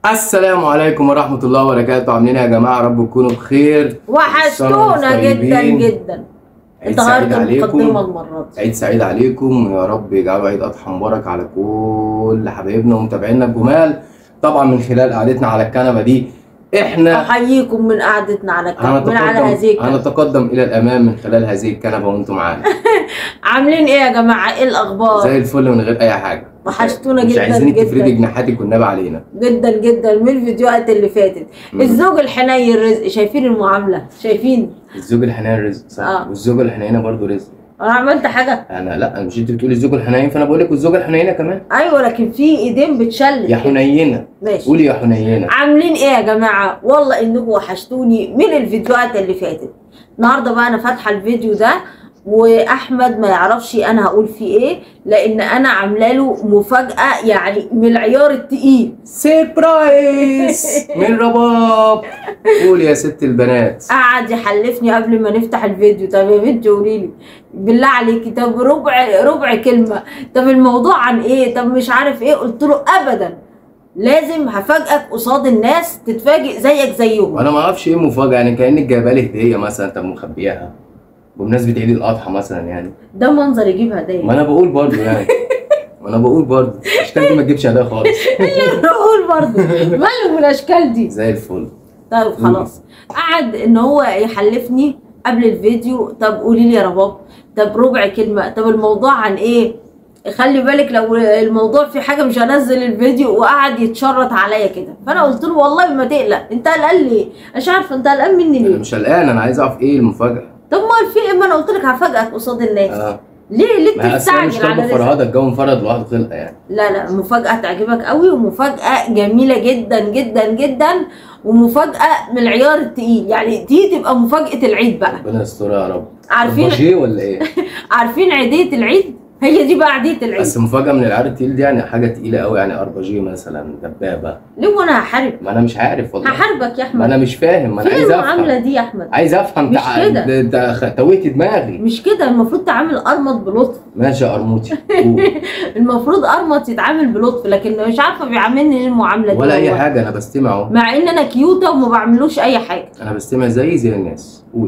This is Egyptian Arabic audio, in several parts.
السلام عليكم ورحمة الله وبركاته عاملين إيه يا جماعة رب تكونوا بخير وحشتونا السنة جدا طيبين. جدا عيد انت سعيد غيرت عليكم. المقدمه المره دي عيد سعيد عليكم ويا رب يجعله عيد أضحى مبارك على كل حبايبنا ومتابعينا الجمال طبعا من خلال قعدتنا على الكنبة دي احنا احييكم من قعدتنا على الكلام من على هذه هنتقدم الكلام. هنتقدم إلى الأمام من خلال هذه الكنبة وأنتم معانا عاملين ايه يا جماعه ايه الاخبار زي الفل من غير أي حاجة وحشتونا مش جدا عايزينك جدا. تفردي جناحاتك والنبي علينا جدا جدا من الفيديوهات اللي فاتت مم. الزوج الحنين رزق شايفين المعامله شايفين الزوج الحنين رزق صح آه. والزوجة الحنينة برضه رزق انا عملت حاجه انا لا مش انت بتقولي الزوج الحنين فانا بقول لك والزوجه الحنينه كمان ايوه لكن في ايدين بتشلل يا حنينه ماشي قولي يا حنينه عاملين ايه يا جماعه والله انكم وحشتوني من الفيديوهات اللي فاتت النهارده بقى انا فاتحه الفيديو ده واحمد ما يعرفش انا هقول فيه ايه لان انا عامله له مفاجاه يعني من العيار التقيل سيربرايز من رباب قولي يا ست البنات قعد يحلفني قبل ما نفتح الفيديو طب يا بنتي قولي لي بالله عليكي طب ربع ربع كلمه طب الموضوع عن ايه طب مش عارف ايه قلت له ابدا لازم هفاجئك قصاد الناس تتفاجئ زيك زيهم وانا ما اعرفش ايه المفاجاه يعني كانك جايبه لي هديه مثلا طب مخبياها بمناسبه عيد الاضحى مثلا يعني ده منظر يجيب هدايا ما انا بقول برضه يعني ما انا بقول برضه اشكال دي ما تجيبش هدايا خالص نقول برضه ماله من الاشكال دي زي الفل طيب خلاص قعد ان هو يحلفني قبل الفيديو طب قولي لي يا رباب طب ربع كلمه طب الموضوع عن ايه خلي بالك لو الموضوع في حاجه مش هنزل الفيديو وقعد يتشرط عليا كده فانا قلت له والله ما تقلق انت قلقان ليه أنا مش عارفه انت قلقان مني انا ليه مش قلقان انا عايز اعرف ايه المفاجاه طب ما في إيه؟ ما انا قلت لك هفاجئك قصاد الناس اه ليه ليه ما هي اصل أنا مش بتستعجل على طالبه رزقك فرهده الجو انفرد لوحده خلقه يعني لا لا مفاجأة تعجبك قوي ومفاجأة جميلة جدا جدا جدا ومفاجأة من العيار التقيل يعني دي تبقى مفاجأة العيد بقى ربنا يسترها يا رب عارفين الباشيه ولا ايه؟ عارفين عيدية العيد هي دي بقى عيدية العيد بس مفاجأة من العيار التقيل دي يعني حاجة تقيلة قوي يعني اربجيه مثلا دبابة ليه وانا هحارب ما انا مش عارف والله هحاربك يا ما احمد انا مش فاهم ما انا فين عايز المعاملة افهم دي يا احمد عايز افهم مش تع- كده. ده- ده خ- توهت دماغي مش كده المفروض تعامل ارمط بلطف ماشي يا قرموطي قول. المفروض ارمط يتعامل بلطف لكن مش عارفه بيعاملني ايه المعامله دي ولا اي والله. حاجة انا بستمع اهو مع ان انا كيوته وما بعملوش اي حاجه انا بستمع زي زي الناس قول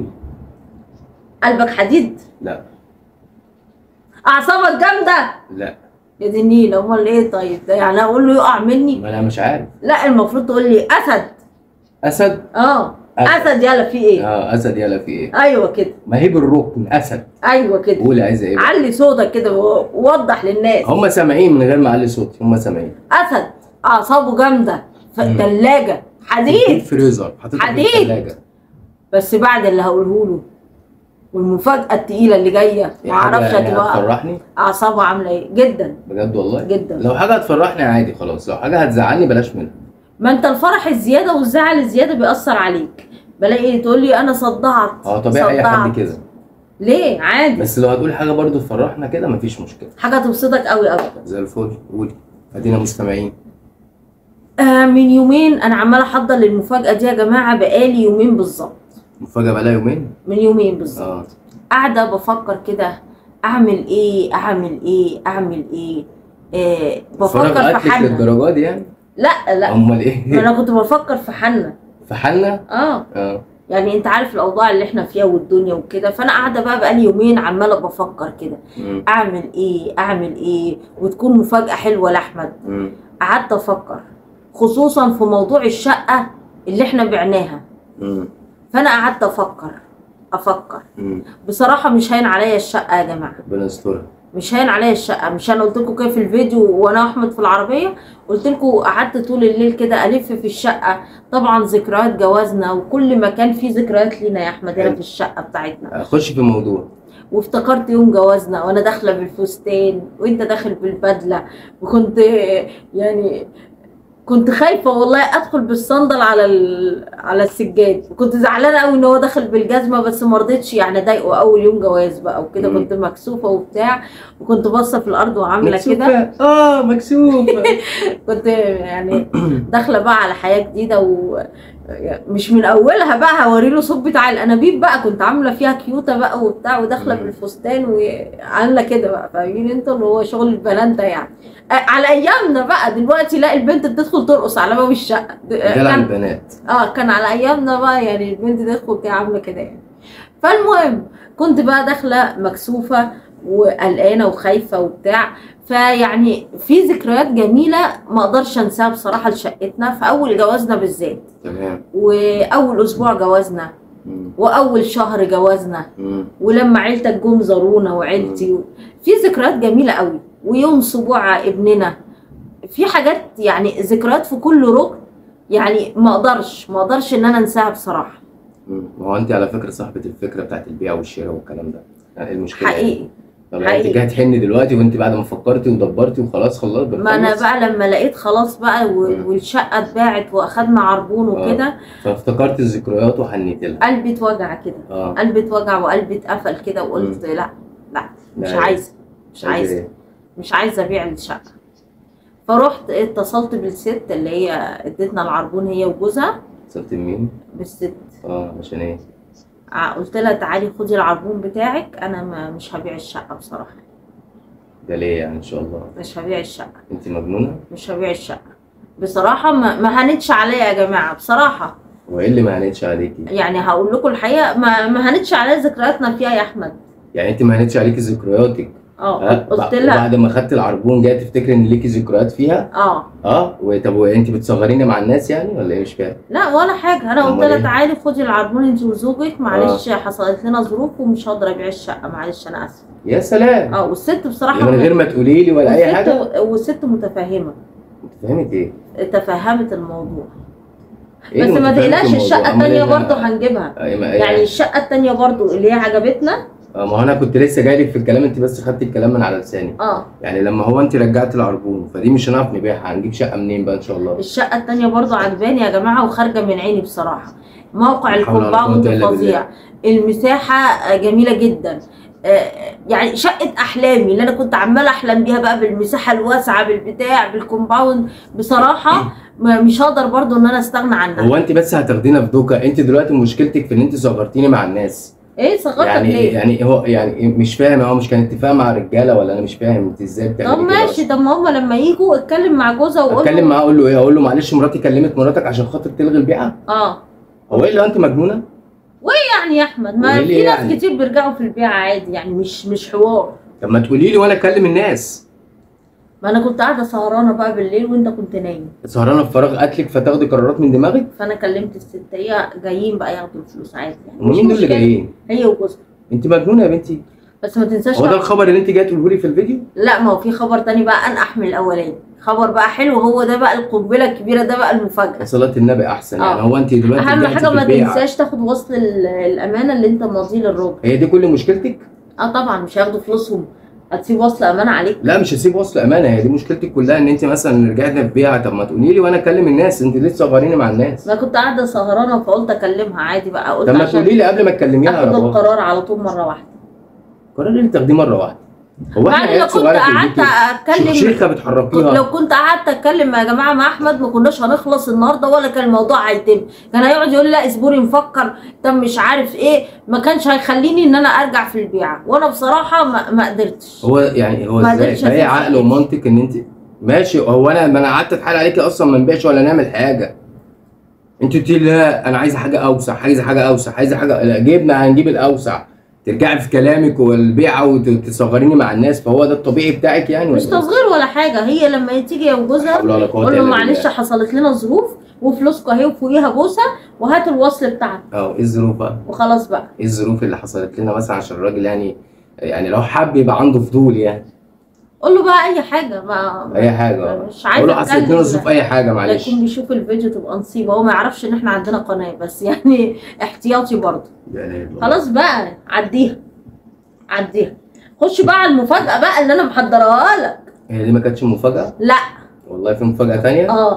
قلبك حديد لا اعصابك جامده لا يا دي النيل امال ايه طيب ده يعني اقول له يقع مني ما انا مش عارف لا المفروض تقول لي اسد اسد اه أسد. اسد يلا في ايه اه اسد يلا في ايه ايوه كده ما هي بالركن اسد ايوه كده قول عايزة ايه بقى؟ علي صوتك كده ووضح للناس هم سامعين من غير ما اعلي صوتي هم سامعين اسد اعصابه جامده في مم. الثلاجه في حديد فريزر حاططها في حديد. الثلاجة بس بعد اللي هقوله له والمفاجاه التقيله اللي جايه في ما حاجة اعرفش يعني هتبقى هتفرحني اعصابه عامله ايه جدا بجد والله جدا لو حاجة هتفرحني عادي خلاص لو حاجة هتزعلني بلاش منها ما انت الفرح الزياده والزعل الزياده بيأثر عليك بلاقي تقول لي انا صدعت اه طبيعي اي صدعت. حد كده ليه عادي بس لو هتقول حاجه برضو تفرحنا كده مفيش مشكله حاجه تبسطك قوي قوي زي الفل قولي ادينا مستمعين آه من يومين انا عماله احضر للمفاجاه دي يا جماعه بقالي يومين بالظبط مفاجاه بقى يومين من يومين بالظبط اه قاعده بفكر كده اعمل ايه اعمل ايه اعمل ايه آه فرغ بفكر في اكلك حنة للدرجه دي يعني لا لا امال ما ايه انا كنت بفكر في حنة في حالنا اه اه يعني انت عارف الاوضاع اللي احنا فيها والدنيا وكده فانا قاعده بقى بقالي يومين عماله بفكر كده مم. اعمل ايه اعمل ايه وتكون مفاجاه حلوه لاحمد مم. قعدت افكر خصوصا في موضوع الشقه اللي احنا بعناها مم. فانا قعدت افكر افكر مم. بصراحه مش هين عليا الشقه يا جماعه ربنا يسترها مش هين عليا الشقه مش انا قلت لكم كده في الفيديو وانا واحمد في العربيه قلت لكم قعدت طول الليل كده الف في الشقه طبعا ذكريات جوازنا وكل مكان فيه ذكريات لينا يا احمد هنا حلو. في الشقه بتاعتنا خش في الموضوع وافتكرت يوم جوازنا وانا داخله بالفستان وانت داخل بالبدله وكنت يعني كنت خايفه والله ادخل بالصندل على ال... على السجاد كنت زعلانه قوي ان هو داخل بالجزمه بس ما رضيتش يعني اضايقه اول يوم جواز بقى وكده مم. كنت مكسوفه وبتاع وكنت باصه في الارض وعامله كده مكسوفة؟ اه مكسوفه كنت يعني داخله بقى على حياه جديده و مش من اولها بقى هوري له صوت بتاع الانابيب بقى كنت عامله فيها كيوته بقى وبتاع وداخله مم. بالفستان وعامله كده بقى فاهمين انتوا اللي هو شغل البنات ده يعني آه، على ايامنا بقى دلوقتي لا البنت بتدخل ترقص على باب الشقه دلع كان البنات اه كان على ايامنا بقى يعني البنت تدخل كده عامله كده يعني فالمهم كنت بقى داخله مكسوفه وقلقانه وخايفه وبتاع فيعني في ذكريات جميله ما اقدرش انساها بصراحه لشقتنا في اول جوازنا بالذات تمام واول اسبوع جوازنا مم. واول شهر جوازنا مم. ولما عيلتك جم زارونا وعيلتي في ذكريات جميله قوي ويوم سبوع ابننا في حاجات يعني ذكريات في كل ركن يعني ما اقدرش ما اقدرش ان انا انساها بصراحه مم. ما هو انت على فكره صاحبه الفكره بتاعت البيع والشراء والكلام ده يعني المشكله حقيقي طب انت حقيقي. جايه تحني دلوقتي وانت بعد ما فكرتي ودبرتي وخلاص خلاص ما انا بنخلص. بقى لما لقيت خلاص بقى و- مم. والشقه اتباعت واخدنا عربون وكده فافتكرت الذكريات وحنيت لها قلبي اتوجع كده اه قلبي اتوجع وقلبي اتقفل كده وقلت لا لا مش لا. عايزه مش عايزه إيه؟ مش عايزه ابيع الشقه فرحت اتصلت بالست اللي هي ادتنا العربون هي وجوزها اتصلت بمين؟ بالست اه عشان ايه؟ ع- قلت لها تعالي خدي العربون بتاعك انا ما مش هبيع الشقه بصراحه ده ليه يعني ان شاء الله؟ مش هبيع الشقه انت مجنونه؟ مش هبيع الشقه بصراحه ما, ما هنتش عليا يا جماعه بصراحه وايه اللي ما هنتش عليكي؟ يعني هقول لكم الحقيقه ما, ما هنتش عليا ذكرياتنا فيها يا احمد يعني انت ما هنتش عليكي ذكرياتك اه ها؟ قلت بع- لها بعد ما خدت العربون جاي تفتكري ان ليكي ذكريات فيها؟ اه اه وطب وانت بتصغريني مع الناس يعني ولا ايه مش فاهم؟ لا ولا حاجه انا قلت أمال لها إيه؟ تعالي خدي العربون انت وزوجك معلش حصلت لنا ظروف ومش هقدر ابيع الشقه معلش انا اسفه يا سلام اه والست بصراحه يعني من غير ما تقولي لي ولا اي حاجه؟ والست, والست متفهمه انت فهمت ايه؟ تفهمت الموضوع إيه بس اللي ما متفهمت تقلقش الموضوع؟ الشقه أمال التانيه إيه؟ برضه هنجيبها أي ما- يعني الشقه التانيه برضه اللي هي عجبتنا آه، ما هو انا كنت لسه جاي لك في الكلام انت بس خدت الكلام من على لساني اه يعني لما هو انت رجعت العربون فدي مش هنعرف نبيعها هنجيب شقه منين بقى ان شاء الله الشقه التانيه برضه عجباني يا جماعه وخارجه من عيني بصراحه موقع لا حول ولا الكومباوند قوة إلا فظيع المساحه جميله جدا آه، يعني شقه احلامي اللي انا كنت عماله احلم بيها بقى بالمساحه الواسعه بالبتاع بالكومباوند بصراحه ما- مش هقدر برضو ان انا استغنى عنها هو انت بس هتاخدينا في دوكا انت دلوقتي مشكلتك في ان انت صغرتيني مع الناس ايه صغرتك يعني ليه يعني هو يعني مش فاهم هو مش كان اتفاق مع الرجاله ولا انا مش فاهم انت ازاي بتعملي طب كده ماشي أصلاً؟ طب ما هم لما يجوا اتكلم مع جوزها وقول اتكلم له معاه اقول له ايه اقول له معلش مراتي كلمت مراتك عشان خاطر تلغي البيعه اه هو ايه اللي انت مجنونه يعني يا احمد ما وإيه في ليه ناس يعني؟ كتير بيرجعوا في البيع عادي يعني مش مش حوار طب ما تقولي لي وانا اكلم الناس ما انا كنت قاعده سهرانه بقى بالليل وانت كنت نايم سهرانه في فراغ قتلك فتاخدي قرارات من دماغك فانا كلمت الست هي جايين بقى ياخدوا الفلوس عادي يعني هم مش مين دول اللي مشكلة. جايين هي وجوزها انت مجنونه يا بنتي بس ما تنساش هو ده طبعاً- الخبر اللي انت جايه تقوله لي في الفيديو لا ما هو في خبر تاني بقى انقح من الاولاني خبر بقى حلو هو ده بقى القنبله الكبيره ده بقى المفاجاه صلاة النبي احسن يعني آه. هو انت دلوقتي اهم رجعتي حاجه في ما البيع. تنساش تاخد وصل ال- الامانه اللي انت ماضيه للراجل هي دي كل مشكلتك اه طبعا مش هياخدوا فلوسهم هتسيب وصل امانه عليك لا مش هسيب وصل امانه هي دي مشكلتك كلها ان انت مثلا رجعتنا في بيعه طب ما تقولي لي وانا اكلم الناس انت ليه تصغريني مع الناس ما كنت قاعده سهرانه فقلت اكلمها عادي بقى قلت طب ما عشان تقولي لي قبل ما تكلميها يا اخد رباب القرار على طول مره واحده القرار اللي تاخديه مره واحده هو احنا بعد عيال لو كنت صغيره في قعدت البيت اتكلم شيخه كنت بتحركيها لو كنت قعدت اتكلم يا جماعه مع احمد ما كناش هنخلص النهارده ولا كان الموضوع هيتم كان هيقعد يقول لي لا اصبري نفكر طب مش عارف ايه ما كانش هيخليني ان انا ارجع في البيعه وانا بصراحه ما, ما قدرتش هو يعني هو ما ازاي قدرتش فهي أسيب عقل شقتي. ومنطق ان انت ماشي هو انا ما انا قعدت اتحايل عليكي اصلا ما نبيعش ولا نعمل حاجه انت قلت لي لا انا عايزه حاجه اوسع عايزه حاجه اوسع عايزه حاجه لا جبنا هنجيب الاوسع ترجعي في كلامك والبيعه وتصغريني مع الناس فهو ده الطبيعي بتاعك يعني مش ولا إيه؟ تصغير ولا حاجه هي لما تيجي يا لا وجوزها حول ولا قوه قول له الا معلش بالله حصلت لنا ظروف وفلوسكم اهي وفوقيها بوسه وهات الوصل بتاعك اه ايه الظروف بقى؟ وخلاص بقى ايه الظروف اللي حصلت لنا مثلا عشان الراجل يعني يعني لو حب يبقى عنده فضول يعني قول له بقى اي حاجه ما اي حاجه اه مش عايزه قول له حصلت لنا أتكلم. ظروف اي حاجه لا معلش يكون بيشوف الفيديو تبقى نصيبه هو ما يعرفش ان احنا عندنا قناه بس يعني احتياطي برضه لا إله إلا الله. خلاص بقى عديها عديها خش بقى على المفاجاه بقى اللي انا محضراها لك هي دي ما كانتش مفاجاه لا والله في مفاجاه تانية اه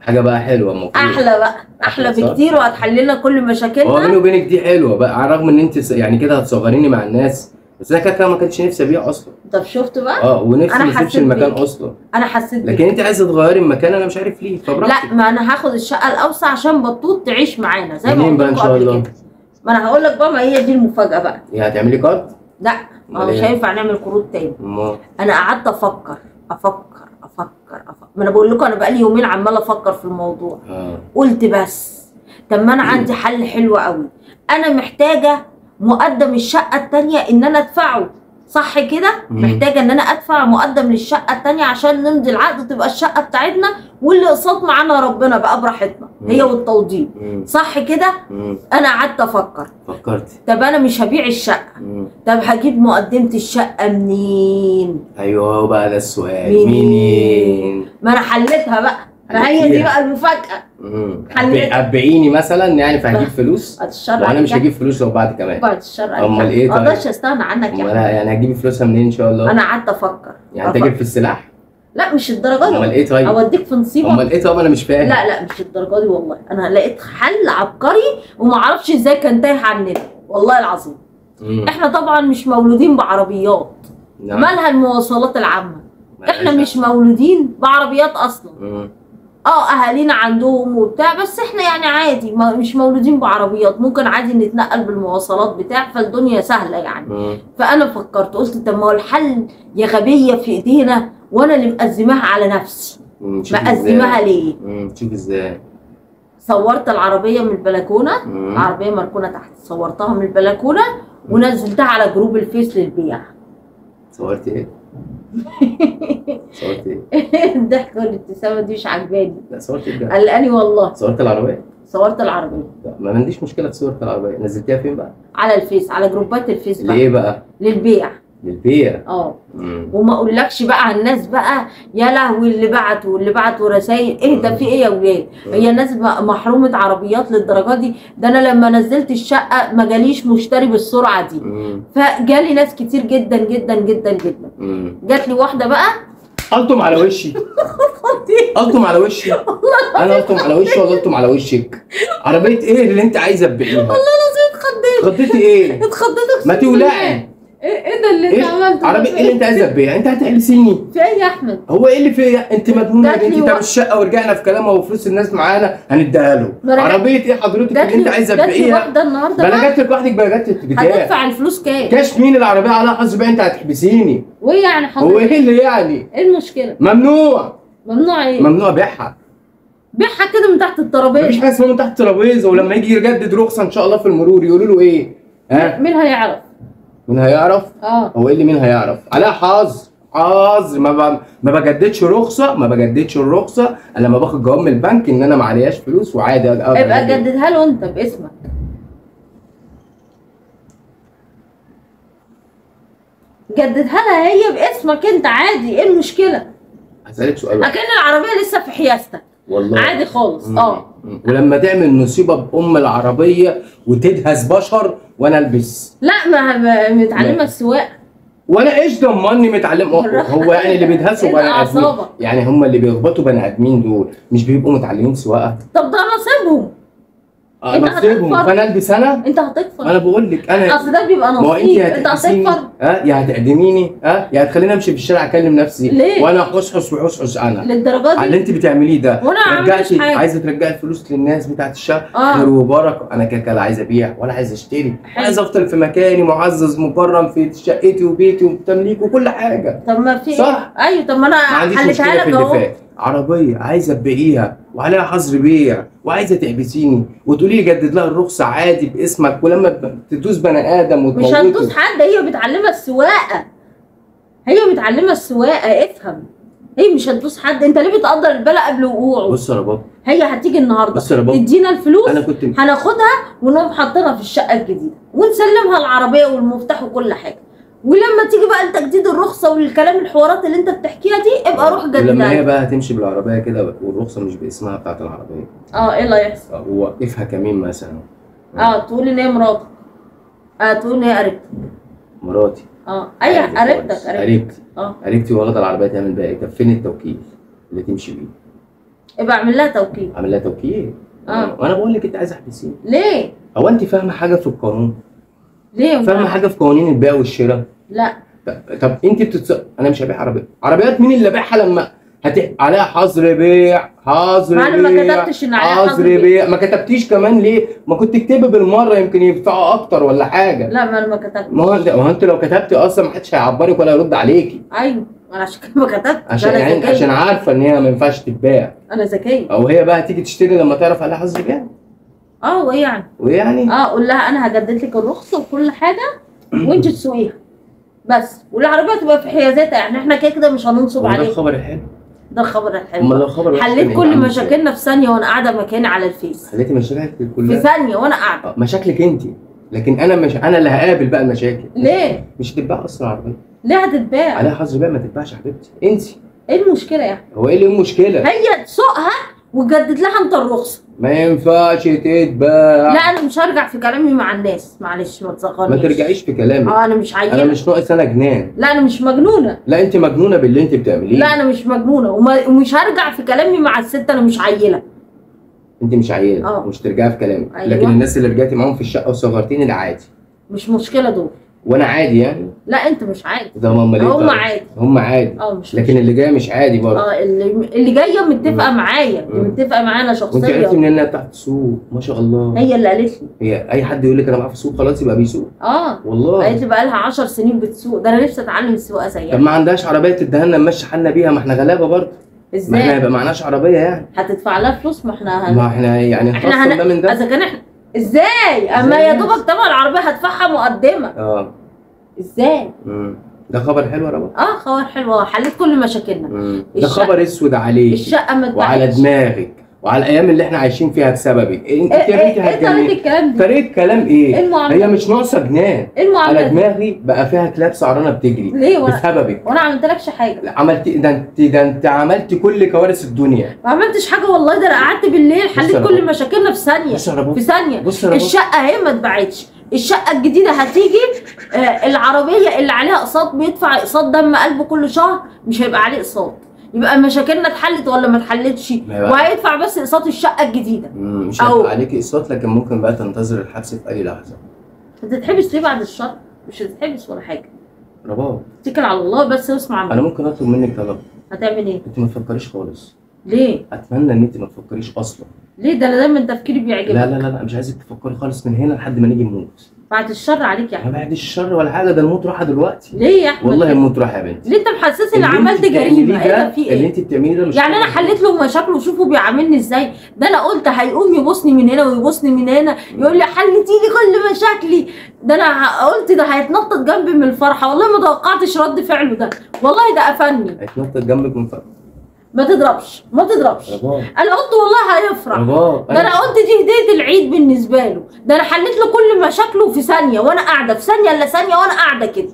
حاجه بقى حلوه المفروض احلى بقى احلى أحلى صح؟ بكتير وهتحل لنا كل هو بيني مشاكلنا وبينك دي حلوه بقى على الرغم ان انت س- يعني كده هتصغريني مع الناس بس انا كده كده ما كانش نفسي ابيع اصلا طب شفت بقى اه ونفسي أنا ما اسيبش حسيت المكان بيك. اصلا انا حسيت بك. لكن انت عايزه تغيري المكان انا مش عارف ليه فبراحتك لا ما انا هاخد الشقه الاوسع عشان بطوط تعيش معانا زي ما منين قلت بقى ان لكم شاء قبل الله كده ما انا هقول لك بقى ما هي دي المفاجاه بقى يعني هتعملي كارد لا ما هو أمال مش إيه؟ هينفع نعمل قروض تاني امال انا قعدت افكر افكر افكر افكر ما انا بقول لكم انا بقالي يومين عماله افكر في الموضوع اه قلت بس طب ما انا عندي حل حلو قوي انا محتاجه مقدم الشقه التانية ان انا ادفعه صح كده مم. محتاجه ان انا ادفع مقدم للشقه التانية عشان نمضي العقد وتبقى الشقه بتاعتنا واللي قصاد معانا ربنا بقى براحتنا هي مم. والتوضيب مم. صح كده مم. انا قعدت افكر فكرتي طب انا مش هبيع الشقه مم. طب هجيب مقدمه الشقه منين ايوه هو بقى ده السؤال منين؟ منين ما انا حليتها بقى ما هي دي حلتيها. بقى المفاجاه مم. حليت. ابيعيني مثلا يعني فهجيب فلوس بعد الشر وانا مش عليك. هجيب فلوس لو بعد كمان بعد الشر عليك. أمال إيه ما طيب؟ اقدرش استغنى عنك يا امال أحمد. يعني هتجيبي فلوسها منين ان شاء الله انا قعدت افكر يعني أفكر. تاجر في السلاح لا مش الدرجه امال دي ايه طيب اوديك في نصيبه امال ايه طب انا مش فاهم لا لا مش الدرجه دي والله انا لقيت حل عبقري وما اعرفش ازاي كان تايه عننا والله العظيم مم. احنا طبعا مش مولودين بعربيات نعم. مالها المواصلات العامه احنا ملهاش مش مولودين بعربيات اصلا مم. اه اهالينا عندهم وبتاع بس احنا يعني عادي ما مش مولودين بعربيات ممكن عادي نتنقل بالمواصلات بتاع فالدنيا سهله يعني مم. فانا فكرت قلت طب ما هو الحل يا غبيه في ايدينا وانا اللي مأزماها على نفسي مم. شوف مأزماها ازاي ليه مم. شوف ازاي صورت العربيه من البلكونه مم. العربيه مركونه تحت صورتها من البلكونه ونزلتها على جروب الفيس للبيع صورتي ايه؟ صورتي ايه؟ الضحكه والابتسامه دي مش عجباني لا صورتي ايه بجد؟ قلقاني والله صورت العربية؟ صورت العربيه لا، ما عنديش مشكلة في صورة العربية نزلتيها فين بقى؟ على الفيس على جروبات الفيس بقى ليه بقى؟ للبيع للبيع اه مم. وما اقولكش بقى على الناس بقى يا لهوي اللي بعتوا واللي بعتوا رسايل ايه ده في ايه يا ولاد هي الناس م- محرومه عربيات للدرجه دي ده انا لما نزلت الشقه ما جاليش مشتري بالسرعه دي مم. فجالي ناس كتير جدا جدا جدا جدا مم. جات لي واحده بقى قلتم على وشي قلتم على وشي انا قلتم على وشي ولا قلتم على وشك عربية ايه اللي انت عايزة تبيعيها؟ والله العظيم اتخضيت خضيتي ايه؟ اتخضيت أقسم ما بالله. تولعي ايه ايه ده اللي ايه انت عملته عربية ايه اللي انت عايزة تبيعها؟ انت هتحبسيني في ايه يا احمد هو ايه اللي فيا انت مجنونه يا جات لي بنتي طب وقت- الشقه ورجعنا في كلامها وفلوس الناس معانا هنديها له ما أنا جات- عربيه ايه حضرتك جات اللي انت لي عايزه جات لي تبيعيها واحده النهارده ما انا بقى جات لك وحدك بقى جات لك بتاع هتدفع الفلوس كام كاش مين العربيه عليها حظ بقى انت هتحبسيني وايه يعني هو حضرتك ايه اللي يعني ايه المشكله ممنوع ممنوع ايه ممنوع بيعها بيعها كده من تحت مفيش الترابيزه حاجه اسمها من تحت الترابيزه ولما يجي يجدد رخصه ان شاء الله في المرور يقولوا له ايه ها مين هيعرف مين هيعرف اه هو ايه اللي مين هيعرف عليها حظ حظ ما ب... ما بجددش رخصه ما بجددش الرخصه الا لما باخد جواب من البنك ان انا ما عليهاش فلوس وعادي أقدر ابقى أجدد. جددها له انت باسمك جددها لها هي باسمك انت عادي ايه المشكله هسألك سؤال واحد. اكن العربيه لسه في حيازتك والله عادي خالص مم. اه مم. ولما تعمل مصيبه بام العربيه وتدهس بشر وانا البس لا ما ما- متعلمه لا. السواقه وانا ايش ضمني متعلم هو- بالراحة. هو يعني اللي بيدهسوا إيه ده بني ادمين أعصابك؟ يعني هم اللي بيخبطوا بني ادمين دول مش بيبقوا متعلمين سواقه طب ده نصيبهم آه، أنت نصيبهم هتكفر. فانا البس انا انت هتكفر انا بقول لك انا اصل ده بيبقى ما هو انت نصيب يا انت هتحبسيني هتكفر ها يا هتقدميني ها يا هتخليني امشي في الشارع اكلم نفسي ليه؟ وانا حصحص وحصحص انا للدرجه على اللي دي انت بتعمليه ده وأنا ما عملتش رجعتي حاجة. عايزه ترجعي الفلوس للناس بتاعت الشهر آه. خير وبركه انا كده كده لا عايز ابيع ولا عايز اشتري حلو. عايز افضل في مكاني معزز مكرم في شقتي وبيتي وتمليك وكل حاجه طب ما في صح. ايوه طب ما انا ما عنديش حلتها مشكله لك في اللي اهو فات عربيه عايزه تبيعيها وعليها حظر بيع وعايزه تحبسيني وتقولي لي جدد لها الرخصه عادي باسمك ولما ب- تدوس بني ادم مش وتموته هتدوس حد هي بتعلمها السواقه هي بتعلمها السواقه افهم هي مش هتدوس حد انت ليه بتقدر البلا قبل وقوعه بص يا رباب هي هتيجي النهارده بص يا رباب تدينا الفلوس انا كنت هناخدها ونقوم حاطينها في الشقه الجديده ونسلمها العربيه والمفتاح وكل حاجه ولما تيجي بقى تجديد الرخصه والكلام الحوارات اللي انت بتحكيها دي ابقى روح ولما هي جددها بقى هتمشي بالعربيه كده والرخصه مش باسمها بتاعت العربيه اه ايه اللي هيحصل ووقفها كمين مثلا اه تقول ان هي مراتك اه تقول ان هي قريبتك مراتي اه اي عادي قريبتك خالص. قريبتك قريبتي اه قريبتي واخده العربيه تعمل بيها ايه طب فين التوكيل اللي تمشي بيه يبقى اعمل لها توكيل عامل لها توكيل آه. وانا بقول لك انت عايز احبسيني ليه هو انت فاهمه حاجه في القانون ليه فاهمه حاجه في قوانين البيع والشراء لا طب- طب انت بتتص... انا مش هبيع عربيات عربيات مين اللي ابيعها لما هت... عليها حظر بيع حظر ما أنا ما بيع كتبتش إن عليها حظر حظر بيع. بيع ما كتبتيش كمان ليه ما كنت تكتبي بالمره يمكن يدفعوا اكتر ولا حاجه لا ما انا ما كتبت ما هو انت ما هو انت لو كتبتي اصلا ما حدش هيعبرك ولا يرد عليكي ايوه انا عشان كده ما كتبت عشان انا يعني ذكيه عشان عارفه ان هي ما ينفعش تتباع انا ذكيه او هي بقى تيجي تشتري لما تعرف عليها حظر بيع اه وايه يعني ويعني اه قول لها انا هجدد لك الرخصه وكل حاجه وانت تسوقيها بس والعربيه تبقى في حيازاتها يعني احنا كده كده مش هننصب هو ده عليك الخبر الحلو ده الخبر امال الحلو لو خبر وحش كان حليت يبقى كل عامل مشاكلنا في ثانيه وانا قاعده مكاني على الفيس ازاي؟ خليتي مشاكلك في كلها ثانيه وانا قاعده آه، مشاكلك انت لكن انا مش انا اللي هقابل بقى المشاكل ليه مش هتتباع اصلا عربيه ليه هتتباع عليها حظر بيع ما تتباعش يا حبيبتي انت ايه المشكله يعني هو ايه اللي المشكله هي تسوقها وتجدد لها انت الرخصه ما ينفعش تتباع لا انا مش هرجع في كلامي مع الناس معلش ما تصغرنيش ما ترجعيش في كلامك اه انا مش انا عيله مش ناقص انا جنان لا انا مش مجنونه لا انت مجنونه باللي انت بتعمليه لا انا مش مجنونه وما- ومش هرجع في كلامي مع الست انا مش عيله انت مش عيله اه. مش ترجعي في كلامك ايوه. لكن الناس اللي رجعتي معاهم في الشقه وصغرتيني ده عادي مش مشكله دول وانا عادي يعني لا انت مش عادي ده هم ليه هم طيب؟ عادي هم عادي اه مش لكن اللي جاي مش عادي برضه اه اللي اللي جايه متفقه معايا اللي مم. متفقه معايا انا وانت عرفتي شخصيا منين انها بتاعت سوق ما شاء الله هي اللي قالت لي هي اي حد يقول لك انا بعرف اسوق خلاص يبقى بيسوق اه والله قالت لي بقى لها 10 سنين بتسوق ده انا نفسي اتعلم السواقه طب زيها ما عندهاش عربيه تدهنا نمشي حالنا بيها ما احنا غلابه برضه ما احنا ازاي هيبقى معناش عربيه يعني هتدفع لها فلوس ما احنا هن... ما احنا يعني احنا نخصم ده من هن... ده اذا كان احنا ازاي اما إزاي؟ يا دوبك طبعا العربيه هدفعها مقدمه اه ازاي مم. ده خبر حلو يا رب اه خبر حلو حليت كل مشاكلنا مم. ده الشقة- خبر اسود عليك الشقه ما وعلى اتباعتش دماغك وعلى الايام اللي احنا عايشين فيها بسببك انت ايه يا بنتي ايه ايه طريقه هتجنني الكلام دي؟ طريقه كلام ايه ايه المعامله هي دي؟ مش ناقصه جنان ايه المعامله على دي؟ دماغي بقى فيها كلاب سعرانه بتجري ليه وانا بسببك وانا ما عملتلكش حاجه عملت ده انت ده انت عملت كل كوارث الدنيا ما عملتش حاجه والله ده انا قعدت بالليل بص حليت يا كل رب. مشاكلنا في ثانيه بص يا رب في ثانيه بص يا رب الشقه اهي ما اتباعتش الشقه الجديده هتيجي آه العربيه اللي عليها اقساط بيدفع اقساط دم قلبه كل شهر مش هيبقى عليه اقساط يبقى مشاكلنا اتحلت ولا ما اتحلتش ما يبقى- وهيدفع بس اقساط الشقه الجديده مم، مش أو- هيبقى عليك اقساط لكن ممكن بقى تنتظر الحبس في اي لحظه هتتحبس ليه بعد الشر مش هتتحبس ولا حاجه رباب اتكل على الله بس واسمع انا مني ممكن اطلب منك طلب هتعمل ايه انت ما تفكريش خالص ليه اتمنى ان انت ما تفكريش اصلا ليه ده انا دايما تفكيري بيعجبك لا لا لا لا مش عايزك تفكري خالص من هنا لحد ما نيجي نموت بعد الشر عليك يا ما احمد بعدش الشر ولا حاجه ده الموت راحه دلوقتي ليه يا احمد والله كده؟ الموت راح يا بنتي ليه انت محسسني ان اللي انت عملت بتعمليه جريمه ايه ده- ده في اللي ايه انت بتعمليه ده مش يعني انا حليت له مشاكله وشوفوا بيعاملني ازاي ده انا قلت هيقوم يبوسني من هنا ويبوسني من هنا يقول لي حلتي لي كل مشاكلي ده انا ه- قلت ده هيتنطط جنبي من الفرحه والله ما توقعتش رد فعله ده والله ده قفلني هيتنطط جنبك من فوق ما تضربش ما تضربش رباب انا قلت والله هيفرح رباب ده انا قلت دي هديه العيد بالنسبه له ده انا حليت له كل مشاكله في ثانيه وانا قاعده في ثانيه الا ثانيه وانا قاعده كده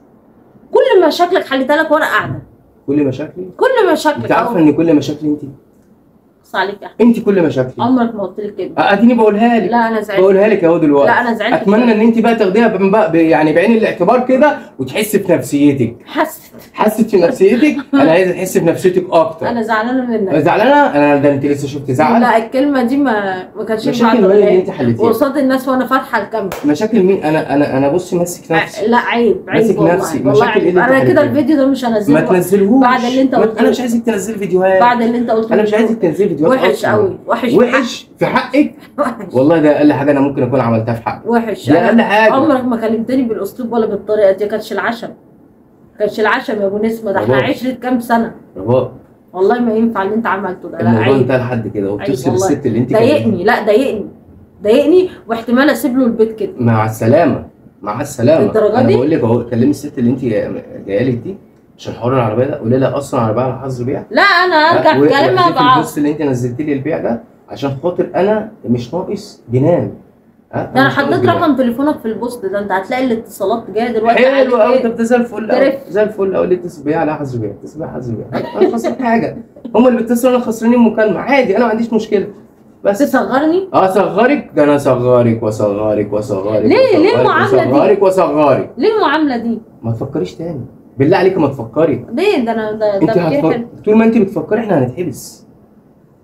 كل مشاكلك حليتها لك وانا قاعده كل مشاكلي كل مشاكلك انت عارفه أهو. ان كل مشاكلي انت بص عليك يا أحمد. انت كل مشاكلي عمرك ما قلت لي كده اديني بقولها لك لا انا زعلت بقولها لك اهو دلوقتي لا انا زعلت اتمنى ان انت بقى تاخديها ب- بقى ب- يعني بعين الاعتبار كده وتحسي بنفسيتك حست حست في نفسيتك انا عايز احس بنفسيتك اكتر انا زعلانه منك زعلانه انا ده انت لسه شفت زعل لا الكلمه دي ما ما كانش ينفع مشاكل مين تقولها اللي لي. انت حلتيها وقصاد الناس وانا فاتحه الكاميرا مشاكل مين انا انا انا بصي ماسك نفسي لا عيب عيب ماسك والله نفسي. والله مشاكل عيب إيه اللي انا انت كده حلتيها؟ الفيديو ده مش ما هنزله تنزلهوش بعد اللي انت ما- قلته انا مش عايزك تنزل فيديوهات بعد اللي انت قلته انا مش عايزك تنزل فيديوهات وحش أصلاً. قوي وحش وحش في حقك وحش والله ده اقل حاجه انا ممكن اكون عملتها في حقك وحش ده اقل أنا حاجه عمرك ما كلمتني بالاسلوب ولا بالطريقه دي كانش العشم كانش العشم يا ابو نسمه ده احنا خلاص. عشرة كام سنه رباب والله ما ينفع اللي انت عملته ده لا الموضوع عيب انتهى لحد كده وبتصل والله. بالست اللي انت ضايقني لا ضايقني ضايقني واحتمال اسيب له البيت كده مع السلامه مع السلامه للدرجة انا دي؟ بقول لك اهو كلمي الست اللي انت جايه لك دي عشان حوار العربيه ده قولي لها اصلا العربيه على حظر بيع لا انا ارجع في كلامها في بعض البوست اللي انت نزلت لي البيع ده عشان خاطر انا مش ناقص جنان ها ده انا مش ناقص حطيت جنان. رقم تليفونك في البوست ده انت هتلاقي الاتصالات جايه دلوقتي حلو عليك قوي إيه؟ طب ده زي الفل قوي تعرف. زي الفل قوي اللي اتصل بيا على حظر بيع اتصل بيا حظر بيع انا خسرت حاجه هم اللي بيتصلوا انا خسرانين مكالمه عادي انا ما عنديش مشكله بس تصغرني اصغرك ده انا اصغرك واصغرك واصغرك ليه؟ ليه وأصغرك المعاملة دي؟ واصغرك واصغرك ليه المعامله دي ما تفكريش تاني بالله عليك ما تفكري ليه ده انا ده انت تفكير هتفكر حلو طول ما انت بتفكري احنا هنتحبس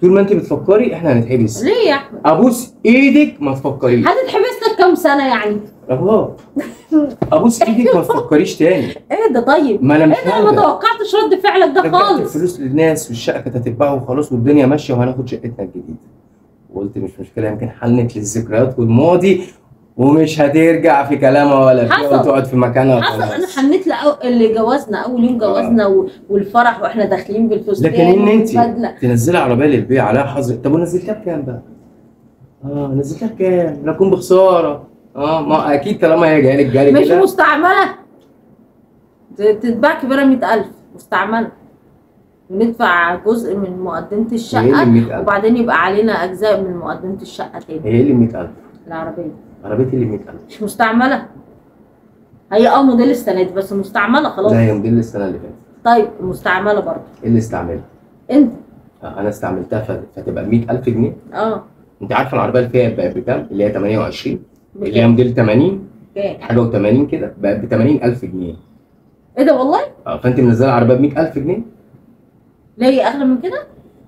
طول ما انت بتفكري احنا هنتحبس ليه يا احمد ابوس ايدك ما تفكريش هتتحبس لك كام سنه يعني اه ابوس ايدك ما تفكريش تاني ايه ده طيب ما انا مش ايه ده ما توقعتش رد فعلك ده رجعت خالص الفلوس للناس والشقه كانت هتتباع وخلاص والدنيا ماشيه وهناخد شقتنا الجديده وقلت مش مشكله يمكن حنت للذكريات والماضي ومش هترجع في كلامها ولا فيها حصل. وتقعد في مكانها حصل انا وخلاص حنيت لأو... اللي جوازنا اول يوم جوازنا و... والفرح واحنا داخلين بالفستان لكن ان انت والبدلة. تنزلي عربيه للبيع عليها حظر طب ونزلتها بكام بقى؟ اه نزلتها بكام؟ لا اكون بخساره اه ما اكيد طالما هي جايه لك جالي مش كده مستعمله ت- تتباع كبيره 100000 مستعمله وندفع جزء من مقدمه هي اللي الشقه 100000 وبعدين يبقى علينا اجزاء من مقدمه الشقه تاني هي اللي 100000 العربيه عربيتي اللي 100000 مش مستعمله هي اه موديل السنه دي بس مستعمله خلاص لا هي موديل السنه اللي فاتت طيب مستعمله برضه ايه اللي استعملها؟ انت آه، انا استعملتها فت- فتبقى 100000 جنيه اه انت عارفه العربيه اللي فيها بقت بكام؟ اللي هي 28 اللي هي بكام؟ موديل 80 بكام؟ حاجه و80 كده بقت ب 80000 جنيه ايه ده والله؟ اه فانت منزله العربيه ب 100000 جنيه ليه هي اغلى من كده؟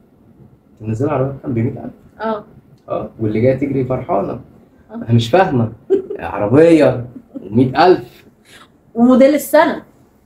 انت منزله العربيه بكام؟ ب 100000 اه اه واللي جايه تجري فرحانه آه. انا مش فاهمه عربيه و100000 وموديل السنه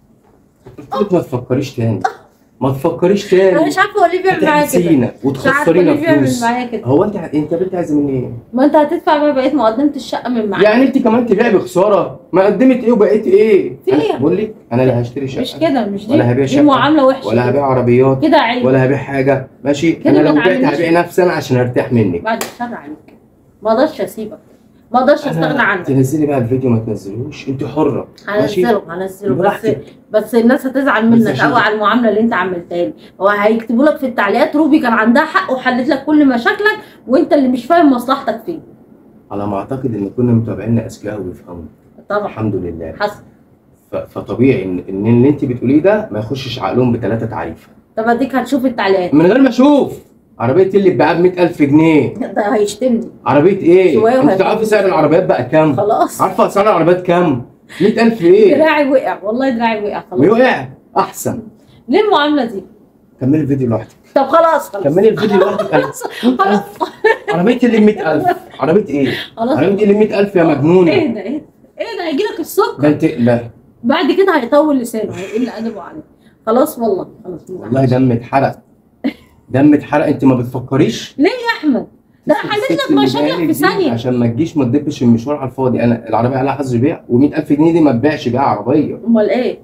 قلت لك ما تفكريش تاني ما تفكريش انا تاني مش عارفه هو ليه بيعمل معايا كده هتحبسينا مش عارفه وتخسرينا ليه بيعمل فلوس معايا كده هو انت انت بنت عايزه مني ايه؟ ما انت هتدفع بقى بقيت مقدمه الشقه من معاك يعني انت كمان تبيعي بخساره ما قدمت ايه وبقيت ايه؟ في أنا ايه؟ بقول لك انا لا هشتري شقه مش كده مش دي ولا هبيع دي شقة، معامله وحشه ولا هبيع عربيات كده عيب ولا هبيع حاجه ماشي كده انا ما لو بعت تعاملنيش. هبيع نفسي انا عشان ارتاح منك بعد الشر عليك ما اقدرش اسيبك ما اقدرش استغنى أنا عنك تنزلي بقى الفيديو ما تنزلوش انت حره ماشي هنزله هنزله بس براحتك. بس الناس هتزعل بس منك عشان- قوي على المعامله اللي انت عملتها لي وهيكتبوا لك في التعليقات روبي كان عندها حق وحلت لك كل مشاكلك وانت اللي مش فاهم مصلحتك فين على ما اعتقد ان كنا متابعينا اذكياء وبيفهموا طبعا الحمد لله حصل ف- فطبيعي ان ان اللي انت بتقوليه ده ما يخشش عقلهم بثلاثه تعريفه طب اديك هتشوف التعليقات من غير ما اشوف عربيه اللي اتباعها ب 100000 جنيه ده هيشتمني عربيه ايه؟ شوية انت وهيفهم. تعرفي سعر العربيات بقى كام؟ خلاص عارفه اسعار العربيات كام؟ 100000 ايه؟ دراعي وقع والله دراعي وقع خلاص ويقع احسن ليه المعامله دي؟ كملي الفيديو لوحدك طب خلاص خلاص كملي الفيديو لوحدك خلاص خلاص عربيه اللي ب 100000 عربيه ايه؟ خلاص عربيه اللي ب 100000 يا مجنونه ايه ده ايه ده؟ ايه ده هيجي لك السكر ده انت لا بعد كده هيطول لسانه هيقل ادبه عليه خلاص والله خلاص والله دم اتحرق دم اتحرق انت ما بتفكريش ليه يا احمد؟ ده انا حليت الست لك اللي مشاكلك بالك في دي ثانيه عشان ما تجيش ما تدبش المشوار على الفاضي انا العربيه عليها حظ بيع و100000 جنيه دي ما تبيعش بيها عربيه امال ايه؟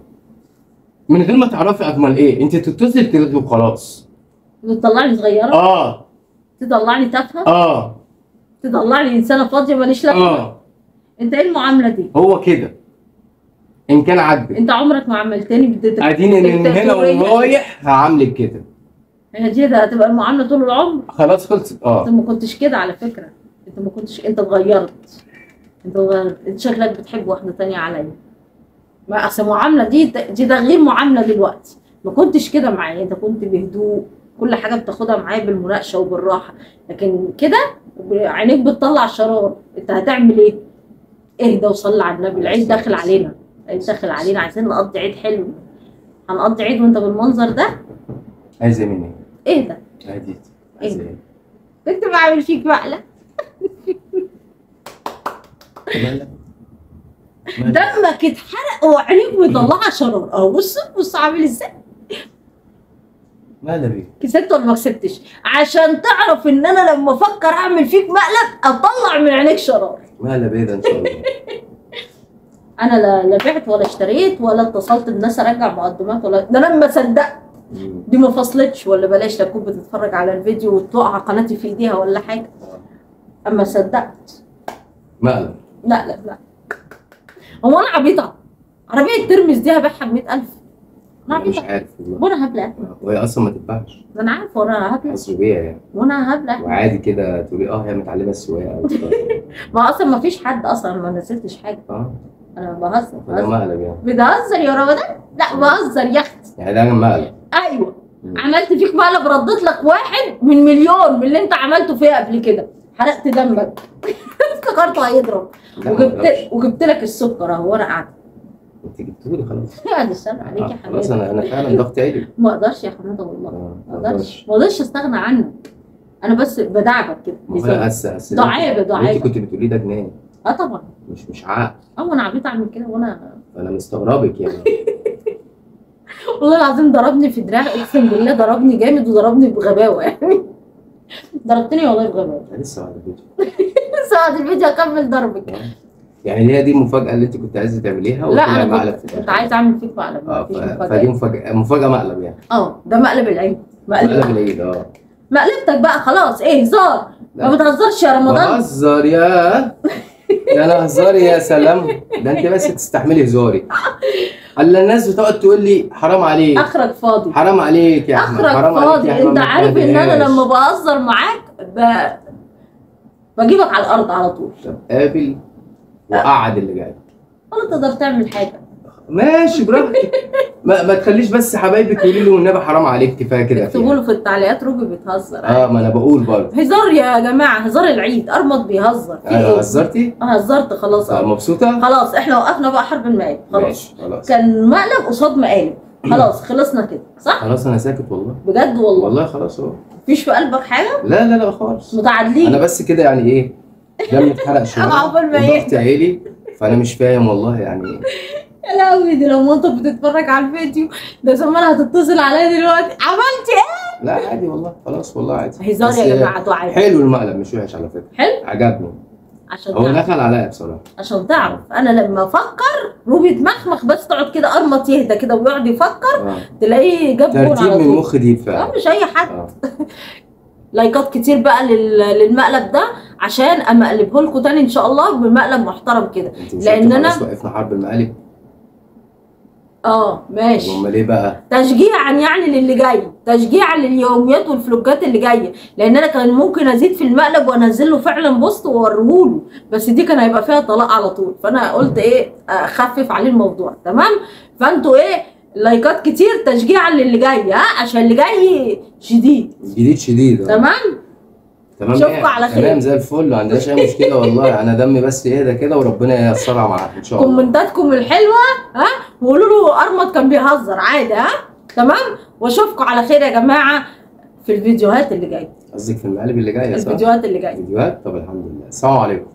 من غير ما تعرفي امال ايه انت تتصل تلغي وخلاص تطلعني صغيره اه تطلعني تافهه اه تطلعني انسانه فاضيه ماليش لازمه اه انت ايه المعامله دي؟ هو كده ان كان عاجبك انت عمرك ما عملتني بديتك اديني من هنا ورايح هعاملك كده هي دي ده هتبقى المعامله طول العمر خلاص خلصت انت اه ما كنتش كده على فكره انت ما كنتش انت اتغيرت انت اتغيرت انت شكلك بتحب واحده تانية عليا ما اصل المعامله دي دي تغيير معامله دلوقتي ما كنتش كده معايا انت كنت بهدوء كل حاجه بتاخدها معايا بالمناقشه وبالراحه لكن كده عينيك بتطلع شرار انت هتعمل ايه؟ اهدى وصلي على النبي العيد داخل علينا العيد داخل علينا عايزين نقضي عيد حلو هنقضي عيد وانت بالمنظر ده عايزه مني اهدى عادي عايزه ايه كنت بعمل فيك مقلب مالك مالك؟ دمك اتحرق وعينيك مطلعه شرار اهو بص بص عامل ازاي مالك بيه كسبت ولا ما كسبتش عشان تعرف ان انا لما افكر اعمل فيك مقلب اطلع من عينيك شرار مالك بيه ده ان شاء الله انا لا لا بعت ولا اشتريت ولا اتصلت بناس ارجع مقدمات ولا ده انا لما صدقت مم. دي ما فصلتش ولا بلاش تكون بتتفرج على الفيديو وتقع قناتي في ايديها ولا حاجه اما صدقت مقلب لا لا لا هو انا عبيطه عربيه ترمس دي هبيعها ب 100000 انا أنا مش عبيطه عارف والله وانا هبله وهي اصلا ما تتباعش ده انا عارفه وانا هبله حظ بيها يعني وانا هبله وعادي كده تقولي اه هي متعلمه السواقه أو كده. ما اصلا ما فيش حد اصلا ما نزلتش حاجه اه انا بهزر فده بهزر مقلب يعني بتهزر يا رمضان لا بهزر يا اختي يعني ده مقلب ايوه مم. عملت فيك مقلب رديت لك واحد من مليون من اللي انت عملته فيا قبل كده حرقت دمك افتكرته هيضرب لا، وجبت معرفش. وجبت لك السكر اهو وانا قاعده انت جبتولي خلاص بعد السلام عليك يا آه، خلاص حبيبي انا انا فعلا ضغطي عالي ما اقدرش يا حماده والله آه، ما اقدرش ما اقدرش استغنى عنك انا بس بدعبك كده ما هو هزار. أس أس دعابة، انت دعابة. كنت بتقولي ده جنان اه طبعا مش مش عقل اه انا عبيط اعمل كده وانا فانا مستغربك يعني والله العظيم ضربني في دراعي اقسم بالله ضربني جامد وضربني بغباوه يعني ضربتني والله بغباوه أنا لسه بعد الفيديو لسه بعد الفيديو اكمل ضربك يعني هي دي المفاجأة اللي انت كنت عايزة تعمليها لا وطلع انا مقلب كنت, في كنت الآخر. عايز اعمل فيك مقلب اه مفيش ف- مفاجأة. فدي مفاجأة مفاجأة مقلب يعني اه ده مقلب العيد مقلب مقلب العيد اه مقلبتك بقى خلاص ايه هزار لا. ما بتهزرش يا رمضان بهزر يا يا انا هزاري يا سلام ده انت بس تستحملي هزاري الا الناس بتقعد تقول لي حرام عليك اخرك فاضي حرام عليك يا احمد اخرك حرام عليك فاضي يا احمد انت ما عارف ان انا تهديهاش. لما بهزر معاك ب... بجيبك على الارض على طول طب قابل وقعد اللي جاي ولا تقدر تعمل حاجه ماشي براحتك ما, ما تخليش بس حبايبك يقولوا لي والنبي حرام عليك كفايه كده اكتبوا فيها. له في التعليقات روبي بتهزر اه ما انا بقول برضه هزار يا جماعه هزار العيد ارمط بيهزر في انا ايه هزرتي آه، هزرت خلاص آه، اه مبسوطه خلاص احنا وقفنا بقى حرب المقالب خلاص ماشي خلاص كان مقلب قصاد مقالب خلاص خلصنا كده صح خلاص انا ساكت والله بجد والله والله خلاص اهو مفيش في قلبك حاجه لا لا لا خالص متعادلين انا بس كده يعني ايه دمي اتحرق شويه أنا عقبال ما إيه؟ وضغط عالي فانا مش فاهم والله يعني يا لهوي دي لو مامتك بتتفرج على الفيديو ده زمانها هتتصل عليا دلوقتي عملت ايه؟ لا عادي والله خلاص والله عادي هزار بس يا جماعه دعاء حلو المقلب مش وحش على فكره حلو عجبني عشان هو تعرف دخل عليا بصراحه عشان تعرف انا لما افكر روبي تمخمخ بس تقعد كده ارمط يهدى كده ويقعد يفكر آه. تلاقيه جاب جون ترتيب على من طول مخ دي اه فعلا مش اي حد آه. لايكات كتير بقى لل... للمقلب ده عشان اما اقلبه لكم تاني ان شاء الله بمقلب محترم كده انت مش لأن قلتي أنا- خلاص وقفنا حرب المقالب اه ماشي امال ايه بقى تشجيعا يعني للي جاي تشجيعا لليوميات والفلوجات اللي جايه لان انا كان ممكن ازيد في المقلب وانزل له فعلا بوست واوريه له بس دي كان هيبقى فيها طلاق على طول فانا قلت ايه اخفف عليه الموضوع تمام فانتوا ايه لايكات كتير تشجيعا للي جاي ها عشان اللي جاي شديد جديد شديد آه. تمام تمام أشوفكوا يعني. على خير. تمام زي الفل ما عندناش اي مشكله والله انا دمي بس يهدى كده وربنا ييسرها معاك ان شاء الله كومنتاتكم الحلوه ها وقولوا له ارمط كان بيهزر عادي ها تمام واشوفكم على خير يا جماعه في الفيديوهات اللي جايه قصدك في المقالب اللي جايه صح؟ الفيديوهات اللي جايه فيديوهات طب الحمد لله السلام عليكم